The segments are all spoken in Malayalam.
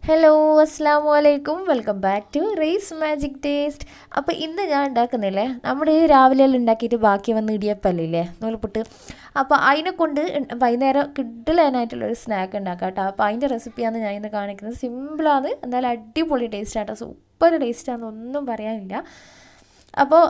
ഹലോ അസ്സാം വലൈക്കും welcome back to race magic taste അപ്പോൾ ഇന്ന് ഞാൻ ഉണ്ടാക്കുന്നില്ലേ നമ്മുടെ ഈ രാവിലെ ഉണ്ടാക്കിയിട്ട് ബാക്കി വന്ന് ഇടിയപ്പല്ലേ നൂൽപുട്ട് അപ്പോൾ അതിനെ കൊണ്ട് വൈകുന്നേരം കിഡലാനായിട്ടുള്ളൊരു സ്നാക്ക് ഉണ്ടാക്കാം കേട്ടോ അപ്പോൾ അതിൻ്റെ റെസിപ്പിയാണ് ഞാൻ ഇന്ന് കാണിക്കുന്നത് സിമ്പിളാണ് എന്നാലും അടിപൊളി ടേസ്റ്റ് ആട്ടോ സൂപ്പർ ടേസ്റ്റാണെന്ന് ഒന്നും പറയാനില്ല അപ്പോൾ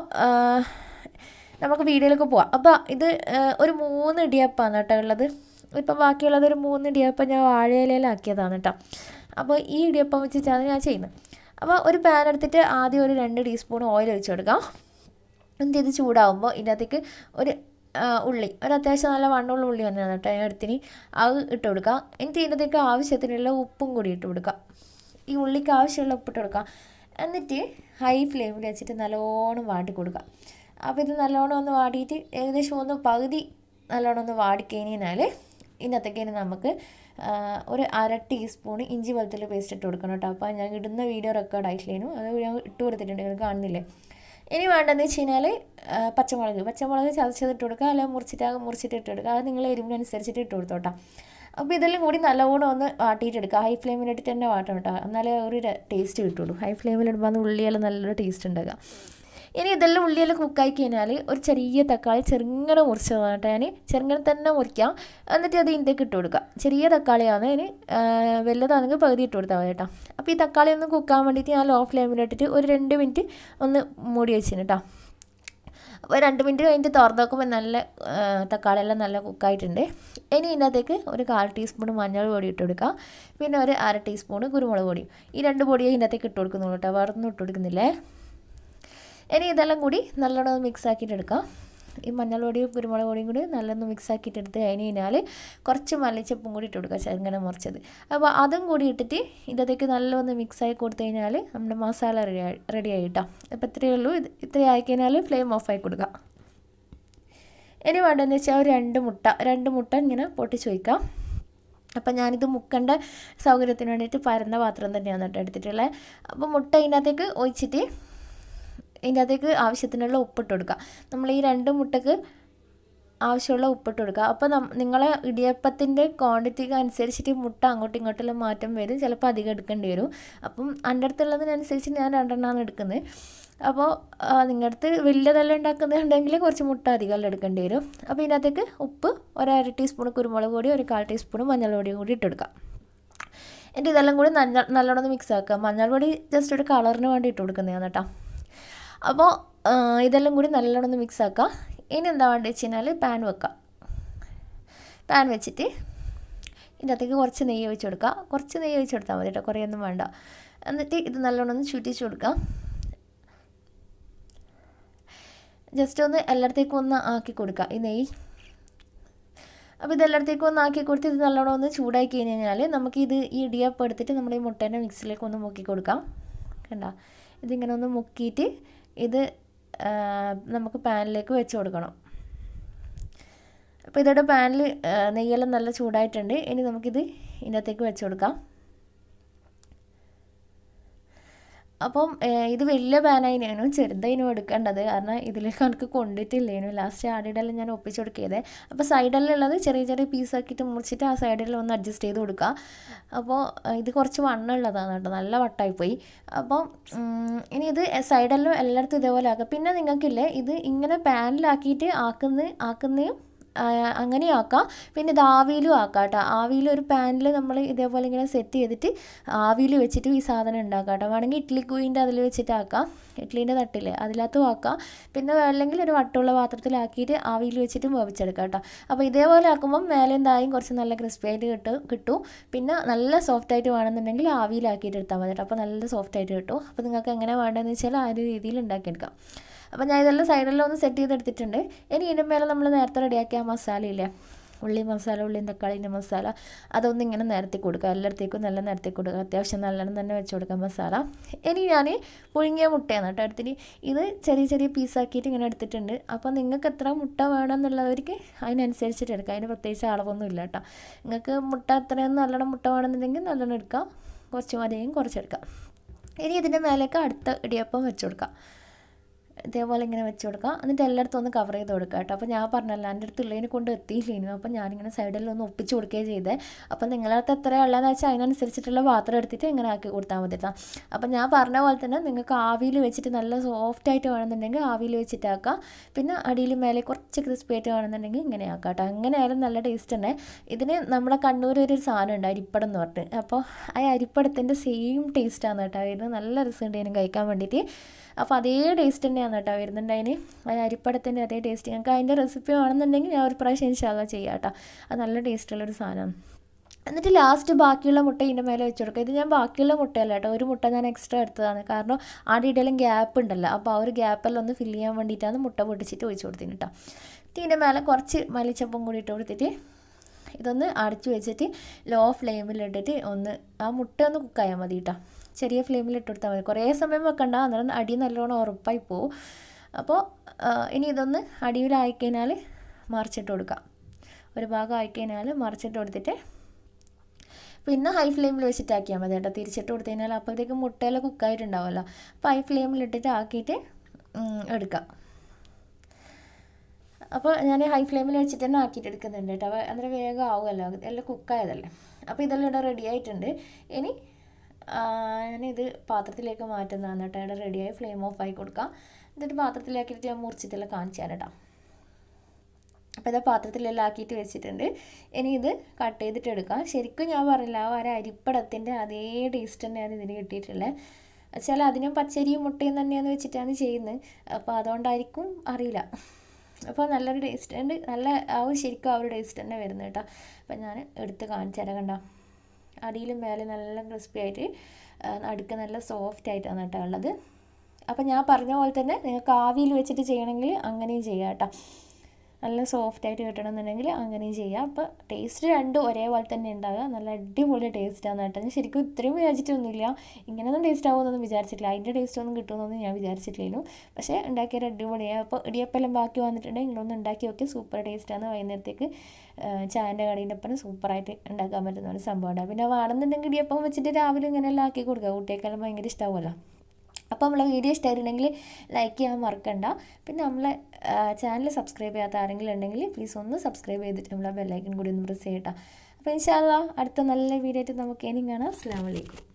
നമുക്ക് വീഡിയോയിലേക്ക് പോവാം അപ്പോൾ ഇത് ഒരു മൂന്ന് ഇടിയപ്പമാണ് കേട്ടോ ഉള്ളത് ഇപ്പം ബാക്കിയുള്ളത് ഒരു മൂന്ന് ഇടിയപ്പം ഞാൻ വാഴയിലയിലാക്കിയതാണ് കേട്ടോ അപ്പോൾ ഈ ഇടിയപ്പം വെച്ചിട്ടാണ് ഞാൻ ചെയ്യുന്നത് അപ്പോൾ ഒരു പാൻ എടുത്തിട്ട് ആദ്യം ഒരു രണ്ട് ടീസ്പൂൺ ഓയിൽ ഒഴിച്ച് കൊടുക്കാം എന്നിട്ട് ഇത് ചൂടാകുമ്പോൾ ഇതിനകത്തേക്ക് ഒരു ഉള്ളി ഒരു അത്യാവശ്യം നല്ല വണ്ണുള്ള ഉള്ളി തന്നെയാണ് കേട്ടോ ഞാൻ എടുത്തിന് അത് ഇട്ട് കൊടുക്കാം എന്നിട്ട് ഇതിനകത്തേക്ക് ആവശ്യത്തിനുള്ള ഉപ്പും കൂടി ഇട്ട് കൊടുക്കാം ഈ ഉള്ളിക്ക് ആവശ്യമുള്ള ഉപ്പിട്ട് കൊടുക്കാം എന്നിട്ട് ഹൈ ഫ്ലെയിമിൽ വെച്ചിട്ട് നല്ലോണം വാട്ടി കൊടുക്കാം അപ്പോൾ ഇത് നല്ലോണം ഒന്ന് വാടിയിട്ട് ഏകദേശം ഒന്ന് പകുതി നല്ലോണം ഒന്ന് വാടിക്കഴിഞ്ഞാൽ ഇതിനകത്തേക്ക് നമുക്ക് ഒരു അര ടീസ്പൂൺ ഇഞ്ചി വെളുത്തുള്ളി പേസ്റ്റ് ഇട്ട് കൊടുക്കണം കേട്ടോ അപ്പോൾ ഞാൻ ഇടുന്ന വീഡിയോ റെക്കോർഡ് ആയിട്ടില്ലേനു അത് ഞാൻ ഇട്ട് കൊടുത്തിട്ടുണ്ട് നിങ്ങൾ കാണുന്നില്ലേ ഇനി വേണ്ടതെന്ന് വെച്ച് കഴിഞ്ഞാൽ പച്ചമുളക് പച്ചമുളക് ചതച്ചത് ഇട്ട് കൊടുക്കുക അല്ലെങ്കിൽ മുറിച്ചിട്ട് മുറിച്ചിട്ട് ഇട്ട് കൊടുക്കുക അത് നിങ്ങൾ എരിവിനനുസരിച്ചിട്ട് ഇട്ട് കൊടുത്തോട്ടാ അപ്പോൾ ഇതെല്ലാം കൂടി നല്ലവണ്ണം ഒന്ന് വാട്ടിയിട്ടെടുക്കുക ഹൈ ഫ്ലെയിമിലിട്ടിട്ട് തന്നെ വാട്ടണം കേട്ടോ എന്നാലേ ഒരു ടേസ്റ്റ് കിട്ടുള്ളൂ ഹൈ ഫ്ലെയിമിലിടുമ്പോൾ അന്ന് ഉള്ളിയെല്ലാം നല്ലൊരു ടേസ്റ്റ് ഉണ്ടാകുക ഇനി ഇതെല്ലാം ഉള്ളിയെല്ലാം കുക്കായി കഴിഞ്ഞാൽ ഒരു ചെറിയ തക്കാളി ചെറുങ്ങനെ മുറിച്ചതാണ് കേട്ടോ ഞാൻ ചെറുങ്ങനെ തന്നെ മുറിക്കാം എന്നിട്ട് അത് ഇതിൻ്റെക്ക് ഇട്ട് കൊടുക്കുക ചെറിയ തക്കാളിയാണ് ഇനി വലുതാണെങ്കിൽ പകുതി ഇട്ട് കൊടുത്താൽ മതി കേട്ടോ അപ്പോൾ ഈ തക്കാളി ഒന്ന് കുക്കാൻ വേണ്ടിയിട്ട് ഞാൻ ലോ ഫ്ലെയിമിലിട്ടിട്ട് ഒരു രണ്ട് മിനിറ്റ് ഒന്ന് മൂടി വെച്ചിന് കേട്ടോ അപ്പോൾ രണ്ട് മിനിറ്റ് കഴിഞ്ഞിട്ട് തുറന്ന് നോക്കുമ്പോൾ നല്ല തക്കാളിയെല്ലാം നല്ല കുക്കായിട്ടുണ്ട് ഇനി ഇതിനകത്തേക്ക് ഒരു കാൽ ടീസ്പൂൺ മഞ്ഞൾ പൊടി ഇട്ട് കൊടുക്കുക പിന്നെ ഒരു അര ടീസ്പൂൺ കുരുമുളക് പൊടി ഈ രണ്ട് പൊടിയെ ഇതിനകത്തേക്ക് ഇട്ട് കൊടുക്കുന്നുള്ളൂ കേട്ടോ വേറൊന്നും ഇട്ട് കൊടുക്കുന്നില്ലേ ഇനി ഇതെല്ലാം കൂടി നല്ലോണം മിക്സ് ആക്കിയിട്ട് എടുക്കാം ഈ മഞ്ഞൾ പൊടിയും കുരുമുളക് പൊടിയും കൂടി നല്ലോണം മിക്സ് ആക്കിയിട്ട് എടുത്ത് കഴിഞ്ഞ് കഴിഞ്ഞാൽ കുറച്ച് മല്ലിച്ചപ്പും കൂടി ഇട്ട് കൊടുക്കുക ചെറുങ്ങനെ മുറിച്ചത് അപ്പോൾ അതും കൂടി ഇട്ടിട്ട് ഇതിനകത്തേക്ക് നല്ലൊന്ന് മിക്സ് ആക്കി കൊടുത്തു കഴിഞ്ഞാൽ നമ്മുടെ മസാല റെഡി റെഡി ആയിട്ടോ അപ്പോൾ ഇത്രയേ ഉള്ളൂ ഇത് ഇത്രയും ആയി കഴിഞ്ഞാൽ ഫ്ലെയിം ഓഫ് ആക്കി കൊടുക്കുക ഇനി വേണ്ടതെന്ന് വെച്ചാൽ ഒരു രണ്ട് മുട്ട രണ്ട് മുട്ട ഇങ്ങനെ പൊട്ടിച്ച് വയ്ക്കാം അപ്പം ഞാനിത് മുക്കേണ്ട സൗകര്യത്തിന് വേണ്ടിയിട്ട് പരന്ന പാത്രം തന്നെയാണ് കേട്ടോ എടുത്തിട്ടുള്ളത് അപ്പോൾ മുട്ട ഇതിനകത്തേക്ക് ഒഴിച്ചിട്ട് ഇതിൻ്റെ അകത്തേക്ക് ആവശ്യത്തിനുള്ള ഉപ്പിട്ട് കൊടുക്കുക നമ്മൾ ഈ രണ്ട് മുട്ടക്ക് ആവശ്യമുള്ള ഉപ്പിട്ട് കൊടുക്കുക അപ്പോൾ നം നിങ്ങളെ ഇടിയപ്പത്തിൻ്റെ ക്വാണ്ടിറ്റിക്ക് അനുസരിച്ചിട്ട് മുട്ട അങ്ങോട്ടും ഇങ്ങോട്ടെല്ലാം മാറ്റം വരും ചിലപ്പോൾ അധികം എടുക്കേണ്ടി വരും അപ്പം എൻ്റെ അടുത്തുള്ളതിനനുസരിച്ച് ഞാൻ രണ്ടെണ്ണമാണ് എടുക്കുന്നത് അപ്പോൾ നിങ്ങളുടെ അടുത്ത് വലിയതെല്ലാം ഉണ്ടാക്കുന്നുണ്ടെങ്കിൽ കുറച്ച് മുട്ട അധികം എടുക്കേണ്ടി വരും അപ്പോൾ ഇതിനകത്തേക്ക് ഉപ്പ് ഒരു അര ടീസ്പൂൺ കുരുമുളക് പൊടി ഒരു കാൽ ടീസ്പൂൺ മഞ്ഞൾ പൊടിയും കൂടി ഇട്ട് കൊടുക്കുക എന്നിട്ട് ഇതെല്ലാം കൂടി നല്ല നല്ലോണം മിക്സ് ആക്കുക മഞ്ഞൾ പൊടി ജസ്റ്റ് ഒരു കളറിന് വേണ്ടി ഇട്ട് കൊടുക്കുന്നതാണ് കേട്ടോ അപ്പോൾ ഇതെല്ലാം കൂടി നല്ലോണം ഒന്ന് മിക്സ് ആക്കുക ഇനി എന്താ വേണ്ടത് വെച്ച് കഴിഞ്ഞാൽ പാൻ വെക്കുക പാൻ വെച്ചിട്ട് ഇതിൻ്റെ അകത്തേക്ക് കുറച്ച് നെയ്യ് ഒഴിച്ച് കൊടുക്കുക കുറച്ച് നെയ്യ് ഒഴിച്ച് കൊടുത്താൽ മതി കേട്ടോ കുറേയൊന്നും വേണ്ട എന്നിട്ട് ഇത് നല്ലോണം ഒന്ന് ചുറ്റിച്ച് കൊടുക്കുക ജസ്റ്റ് ഒന്ന് എല്ലായിടത്തേക്കും ഒന്ന് ആക്കി കൊടുക്കുക ഈ നെയ്യ് അപ്പോൾ ഇതെല്ലായിടത്തേക്കും ഒന്ന് ആക്കി കൊടുത്ത് ഇത് നല്ലോണം ഒന്ന് ചൂടാക്കി കഴിഞ്ഞ് കഴിഞ്ഞാൽ നമുക്കിത് ഈ ഇടിയപ്പം എടുത്തിട്ട് നമ്മുടെ ഈ മുട്ടേൻ്റെ മിക്സിലേക്ക് ഒന്ന് മുക്കി കൊടുക്കാം കണ്ട ഇതിങ്ങനെ ഒന്ന് മുക്കിയിട്ട് ഇത് നമുക്ക് പാനിലേക്ക് വെച്ച് കൊടുക്കണം അപ്പോൾ ഇതോടെ പാനിൽ നെയ്യെല്ലാം നല്ല ചൂടായിട്ടുണ്ട് ഇനി നമുക്കിത് ഇതിനകത്തേക്ക് വെച്ച് കൊടുക്കാം അപ്പം ഇത് വലിയ പാനായിരുന്നു ചെറുതായിരുന്നു എടുക്കേണ്ടത് കാരണം ഇതിലേക്ക് എനിക്ക് കൊണ്ടിട്ടില്ലേനു ലാസ്റ്റ് ആടിയിടെല്ലാം ഞാൻ ഒപ്പിച്ച് കൊടുക്കിയത് അപ്പോൾ സൈഡിലുള്ളത് ചെറിയ ചെറിയ പീസാക്കിയിട്ട് മുറിച്ചിട്ട് ആ സൈഡിൽ ഒന്ന് അഡ്ജസ്റ്റ് ചെയ്ത് കൊടുക്കുക അപ്പോൾ ഇത് കുറച്ച് വണ്ണമുള്ളതാണ് കേട്ടോ നല്ല വട്ടായിപ്പോയി അപ്പോൾ ഇനി ഇത് സൈഡെല്ലാം എല്ലായിടത്തും ഇതേപോലെ ആക്കുക പിന്നെ നിങ്ങൾക്കില്ലേ ഇത് ഇങ്ങനെ പാനിലാക്കിയിട്ട് ആക്കുന്ന ആക്കുന്നതും അങ്ങനെ ആക്കാം പിന്നെ ഇത് ആവിയിലും ആക്കാം കേട്ടോ ആവിയിൽ ഒരു പാനിൽ നമ്മൾ ഇതേപോലെ ഇങ്ങനെ സെറ്റ് ചെയ്തിട്ട് ആവിയിൽ വെച്ചിട്ട് ഈ സാധനം ഉണ്ടാക്കാം കേട്ടോ വേണമെങ്കിൽ ഇഡ്ഡലി കുയിൻ്റെ അതിൽ വെച്ചിട്ട് ആക്കാം ഇഡ്ഡലീൻ്റെ തട്ടില്ലേ അതിനകത്തും ആക്കാം പിന്നെ അല്ലെങ്കിൽ ഒരു വട്ടമുള്ള പാത്രത്തിലാക്കിയിട്ട് ആവിയിൽ വെച്ചിട്ട് വേവിച്ചെടുക്കാം കേട്ടോ അപ്പോൾ ഇതേപോലെ ആക്കുമ്പം മേലെയും തായും കുറച്ച് നല്ല ക്രിസ്പി ആയിട്ട് കിട്ടും കിട്ടും പിന്നെ നല്ല സോഫ്റ്റ് ആയിട്ട് വേണമെന്നുണ്ടെങ്കിൽ ആവിയിലാക്കിയിട്ട് എടുത്താൽ മതി കേട്ടോ അപ്പോൾ നല്ല സോഫ്റ്റ് ആയിട്ട് കിട്ടും അപ്പോൾ നിങ്ങൾക്ക് എങ്ങനെ വേണ്ടതെന്ന് വെച്ചാൽ ആ ഒരു രീതിയിൽ ഉണ്ടാക്കിയെടുക്കാം അപ്പോൾ ഞാൻ ഇതെല്ലാം സൈഡെല്ലാം ഒന്ന് സെറ്റ് ചെയ്തെടുത്തിട്ടുണ്ട് ഇനി ഇതിൻ്റെ മേലെ നമ്മൾ നേരത്തെ റെഡിയാക്കിയ ആ മസാല ഇല്ലേ ഉള്ളി മസാല ഉള്ളിയും തക്കാളിൻ്റെ മസാല അതൊന്നും ഇങ്ങനെ നിരത്തി കൊടുക്കുക എല്ലായിടത്തേക്കും നല്ല നിരത്തി കൊടുക്കുക അത്യാവശ്യം നല്ലോണം തന്നെ വെച്ച് കൊടുക്കുക മസാല ഇനി ഞാൻ പുഴുങ്ങിയ മുട്ടയാണ് കേട്ടോ എടുത്തിട്ട് ഇത് ചെറിയ ചെറിയ പീസാക്കിയിട്ട് ഇങ്ങനെ എടുത്തിട്ടുണ്ട് അപ്പോൾ നിങ്ങൾക്ക് എത്ര മുട്ട വേണമെന്നുള്ളവർക്ക് അതിനനുസരിച്ചിട്ട് എടുക്കുക അതിന് പ്രത്യേകിച്ച് അളവൊന്നും ഇല്ല കേട്ടോ നിങ്ങൾക്ക് മുട്ട എത്രയും നല്ലോണം മുട്ട വേണമെന്നുണ്ടെങ്കിൽ നല്ലോണം എടുക്കാം കുറച്ച് മതിയും കുറച്ചെടുക്കാം ഇനി ഇതിൻ്റെ മേലേക്ക് അടുത്ത ഇടിയപ്പം വെച്ച് കൊടുക്കാം ഇതേപോലെ ഇങ്ങനെ വെച്ച് കൊടുക്കുക എന്നിട്ട് എല്ലായിടത്തും ഒന്ന് കവർ ചെയ്ത് കൊടുക്കുക കേട്ടോ അപ്പോൾ ഞാൻ പറഞ്ഞല്ലോ എൻ്റെ അടുത്ത് ഉള്ളതിനെ കൊണ്ട് എത്തിയില്ലേനു അപ്പോൾ ഞാനിങ്ങനെ സൈഡിൽ ഒന്ന് ഒപ്പിച്ച് കൊടുക്കുകയും ചെയ്തേ അപ്പോൾ നിങ്ങളുടെ അടുത്ത് എത്രയാണ് ഉള്ളതെന്ന് വെച്ചാൽ അതിനനുസരിച്ചിട്ടുള്ള പാത്രം എടുത്തിട്ട് ഇങ്ങനെ ആക്കി കൊടുത്താൽ മതി കേട്ടോ അപ്പോൾ ഞാൻ പറഞ്ഞ പോലെ തന്നെ നിങ്ങൾക്ക് ആവിയിൽ വെച്ചിട്ട് നല്ല സോഫ്റ്റ് ആയിട്ട് വേണമെന്നുണ്ടെങ്കിൽ ആവിയിൽ വെച്ചിട്ടാക്കാം പിന്നെ അടിയിൽ മേലെ കുറച്ച് ക്രിസ്പി ആയിട്ട് വേണമെന്നുണ്ടെങ്കിൽ ഇങ്ങനെ ആക്കാം കേട്ടോ അങ്ങനെ ആയാലും നല്ല ടേസ്റ്റ് തന്നെ ഇതിന് നമ്മുടെ കണ്ണൂർ ഒരു സാധനം ഉണ്ട് അരിപ്പടം എന്ന് പറഞ്ഞിട്ട് അപ്പോൾ ആ അരിപ്പടത്തിൻ്റെ സെയിം ടേസ്റ്റാണ് കേട്ടോ വരുന്നത് നല്ല രസമുണ്ട് ഇതിന് കഴിക്കാൻ വേണ്ടിയിട്ട് അപ്പോൾ അതേ ടേസ്റ്റ് തന്നെയാണ് കേട്ടോ വരുന്നുണ്ട് അതിന് ആ അരിപ്പടത്തിൻ്റെ അതേ ടേസ്റ്റ് ഞങ്ങൾക്ക് അതിൻ്റെ റെസിപ്പി വേണമെന്നുണ്ടെങ്കിൽ ഞാൻ ഒരു പ്രാവശ്യം ഇൻഷാല്ല ചെയ്യാം കേട്ടോ അത് നല്ല ടേസ്റ്റുള്ളൊരു സാധനമാണ് എന്നിട്ട് ലാസ്റ്റ് ബാക്കിയുള്ള മുട്ട ഇതിൻ്റെ മേലെ വെച്ച് കൊടുക്കുക ഇത് ഞാൻ ബാക്കിയുള്ള മുട്ടയല്ല കേട്ടോ ഒരു മുട്ട ഞാൻ എക്സ്ട്രാ എടുത്തതാണ് കാരണം ആടെ ഇടയിലും ഗ്യാപ്പ് ഉണ്ടല്ലോ അപ്പോൾ ആ ഒരു ഗ്യാപ്പെല്ലാം ഒന്ന് ഫില്ല് ചെയ്യാൻ വേണ്ടിയിട്ടാണ് മുട്ട പൊട്ടിച്ചിട്ട് ഒഴിച്ച് കൊടുത്തിന് കേട്ടോ ഇതിൻ്റെ മേലെ കുറച്ച് മല്ലിച്ചപ്പും കൂടി ഇട്ട് കൊടുത്തിട്ട് ഇതൊന്ന് അടച്ചു വെച്ചിട്ട് ലോ ഫ്ലെയിമിലിട്ടിട്ട് ഒന്ന് ആ മുട്ട ഒന്ന് കുക്കായാൽ മതി കേട്ടോ ചെറിയ ഫ്ലെയിമിൽ ഇട്ട് കൊടുത്താൽ മതി കുറേ സമയം വെക്കണ്ട അന്നേരം അടി നല്ലോണം ഉറപ്പായി പോവും അപ്പോൾ ഇനി ഇതൊന്ന് അടിയിലായിക്കഴിഞ്ഞാൽ മറിച്ചിട്ട് കൊടുക്കാം ഒരു ഭാഗം ആയിക്കഴിഞ്ഞാൽ മറിച്ചിട്ട് കൊടുത്തിട്ട് പിന്നെ ഹൈ ഫ്ലെയിമിൽ വെച്ചിട്ട് ആക്കിയാൽ മതി കേട്ടോ തിരിച്ചിട്ട് കൊടുത്തു കഴിഞ്ഞാൽ അപ്പോഴത്തേക്കും മുട്ടയെല്ലാം കുക്കായിട്ടുണ്ടാവുമല്ലോ അപ്പോൾ ഹൈ ഫ്ലെയിമിൽ ഇട്ടിട്ട് ആക്കിയിട്ട് എടുക്കാം അപ്പോൾ ഞാൻ ഹൈ ഫ്ലെയിമിൽ വെച്ചിട്ട് തന്നെ ആക്കിയിട്ട് എടുക്കുന്നുണ്ട് കേട്ടോ അപ്പോൾ അന്നേരം വേഗം ആവുമല്ലോ എല്ലാം കുക്കായതല്ലേ അപ്പോൾ ഇതെല്ലാം ഇവിടെ റെഡി ആയിട്ടുണ്ട് ഇനി ഞാനിത് പാത്രത്തിലേക്ക് മാറ്റുന്നതാണ് കേട്ടോ ഇവിടെ റെഡിയായി ഫ്ലെയിം ഓഫ് ആയി കൊടുക്കാം എന്നിട്ട് പാത്രത്തിലാക്കിയിട്ട് ഞാൻ മുറിച്ചിട്ടെല്ലാം കാണിച്ചു തരാം കേട്ടോ അപ്പോൾ ഇതാ പാത്രത്തിലെല്ലാം ആക്കിയിട്ട് വെച്ചിട്ടുണ്ട് ഇനി ഇത് കട്ട് ചെയ്തിട്ട് എടുക്കാം ശരിക്കും ഞാൻ പറഞ്ഞില്ല ആ ഒരു അരിപ്പടത്തിൻ്റെ അതേ ടേസ്റ്റ് തന്നെയാണ് ഇതിന് കിട്ടിയിട്ടുള്ളത് വെച്ചാൽ അതിനും പച്ചരിയും മുട്ടയും തന്നെയാണ് വെച്ചിട്ടാണ് ചെയ്യുന്നത് അപ്പോൾ അതുകൊണ്ടായിരിക്കും അറിയില്ല അപ്പോൾ നല്ലൊരു ടേസ്റ്റ് ഉണ്ട് നല്ല ആ ഒരു ശരിക്കും ആ ഒരു ടേസ്റ്റ് തന്നെ വരുന്നത് കേട്ടോ അപ്പോൾ ഞാൻ എടുത്ത് കാണിച്ചു തരാം കണ്ടോ അടിയിലും മേലെ നല്ല ക്രിസ്പി ആയിട്ട് അടുക്ക് നല്ല സോഫ്റ്റ് ആയിട്ടാണ് കേട്ടോ ഉള്ളത് അപ്പോൾ ഞാൻ പറഞ്ഞ പോലെ തന്നെ നിങ്ങൾക്ക് ആവിയിൽ വെച്ചിട്ട് ചെയ്യണമെങ്കിൽ അങ്ങനെയും ചെയ്യാം കേട്ടോ നല്ല സോഫ്റ്റ് ആയിട്ട് കിട്ടണമെന്നുണ്ടെങ്കിൽ അങ്ങനെയും ചെയ്യാം അപ്പോൾ ടേസ്റ്റ് രണ്ടും ഒരേപോലെ തന്നെ ഉണ്ടാകുക നല്ല അടിപൊളി ടേസ്റ്റാണ് കേട്ടോ ഞാൻ ശരിക്കും ഇത്രയും വിചാരിച്ചിട്ടൊന്നുമില്ല ഇങ്ങനെയൊന്നും ടേസ്റ്റ് ആവുമെന്നൊന്നും വിചാരിച്ചിട്ടില്ല അതിൻ്റെ ടേസ്റ്റ് ഒന്നും കിട്ടുമെന്നൊന്നും ഞാൻ വിചാരിച്ചിട്ടില്ലായിരുന്നു പക്ഷേ ഉണ്ടാക്കിയൊരു അടിപൊളിയാണ് അപ്പോൾ ഇടിയപ്പെല്ലാം ബാക്കി വന്നിട്ടുണ്ടെങ്കിൽ നിങ്ങളൊന്ന് ഉണ്ടാക്കി നോക്കി സൂപ്പർ ടേസ്റ്റാണ് വൈകുന്നേരത്തേക്ക് ചായൻ്റെ കടീൻ്റെ ഒപ്പം സൂപ്പറായിട്ട് ഉണ്ടാക്കാൻ പറ്റുന്ന ഒരു സംഭവമാണ് പിന്നെ വേണമെന്നുണ്ടെങ്കിൽ ഇടിയപ്പം വെച്ചിട്ട് രാവിലെ ഇങ്ങനെയെല്ലാം ആക്കി കൊടുക്കുക കുട്ടികൾക്കെല്ലാം ഭയങ്കര ഇഷ്ടമാവുമല്ലോ അപ്പോൾ നമ്മളെ വീഡിയോ ഇഷ്ടമായിട്ടുണ്ടെങ്കിൽ ലൈക്ക് ചെയ്യാൻ മറക്കണ്ട പിന്നെ നമ്മളെ ചാനൽ സബ്സ്ക്രൈബ് ചെയ്യാത്ത ആരെങ്കിലും ഉണ്ടെങ്കിൽ പ്ലീസ് ഒന്ന് സബ്സ്ക്രൈബ് ചെയ്തിട്ട് നമ്മളെ ബെല്ലൈക്കൻ കൂടി ഒന്ന് പ്രസ് ചെയ്യട്ടോ അപ്പോൾ ഇൻഷാല്ല അടുത്ത നല്ല വീഡിയോ ആയിട്ട് നമുക്ക് ഇനിയും കാണാം അസ്സാം വലൈക്കും